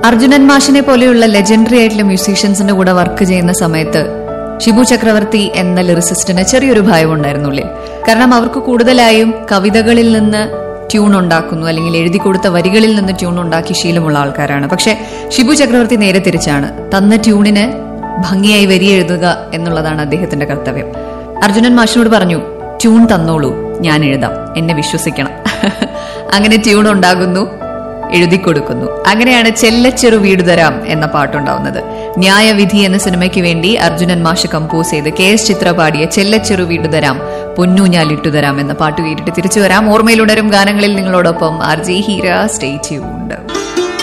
അർജുനൻ മാഷിനെ പോലെയുള്ള ലെജൻഡറി ആയിട്ടുള്ള മ്യൂസീഷ്യൻസിന്റെ കൂടെ വർക്ക് ചെയ്യുന്ന സമയത്ത് ഷിബു ചക്രവർത്തി എന്ന ലിറിസിസ്റ്റിന് ചെറിയൊരു ഭയം ഉണ്ടായിരുന്നുള്ളിൽ കാരണം അവർക്ക് കൂടുതലായും കവിതകളിൽ നിന്ന് ട്യൂൺ ഉണ്ടാക്കുന്നു അല്ലെങ്കിൽ എഴുതി കൊടുത്ത വരികളിൽ നിന്ന് ട്യൂൺ ഉണ്ടാക്കി ശീലമുള്ള ആൾക്കാരാണ് പക്ഷെ ഷിബു ചക്രവർത്തി നേരെ തിരിച്ചാണ് തന്ന ട്യൂണിന് ഭംഗിയായി വരി എഴുതുക എന്നുള്ളതാണ് അദ്ദേഹത്തിന്റെ കർത്തവ്യം അർജുനൻ മാഷിനോട് പറഞ്ഞു ട്യൂൺ തന്നോളൂ ഞാൻ എഴുതാം എന്നെ വിശ്വസിക്കണം അങ്ങനെ ട്യൂൺ ഉണ്ടാകുന്നു എഴുതി കൊടുക്കുന്നു അങ്ങനെയാണ് ചെല്ലച്ചെറു വീട് തരാം എന്ന പാട്ടുണ്ടാവുന്നത് ന്യായവിധി എന്ന സിനിമയ്ക്ക് വേണ്ടി അർജുനൻ മാഷ് കമ്പോസ് ചെയ്ത് കെ എസ് ചിത്ര പാടിയ ചെല്ലച്ചെറു വീട് തരാം പൊന്നു ഞാൻ ഇട്ടുതരാം എന്ന പാട്ട് കേട്ടിട്ട് തിരിച്ചു വരാം ഓർമ്മയിലുടരും ഗാനങ്ങളിൽ നിങ്ങളോടൊപ്പം R J Heera stay tuned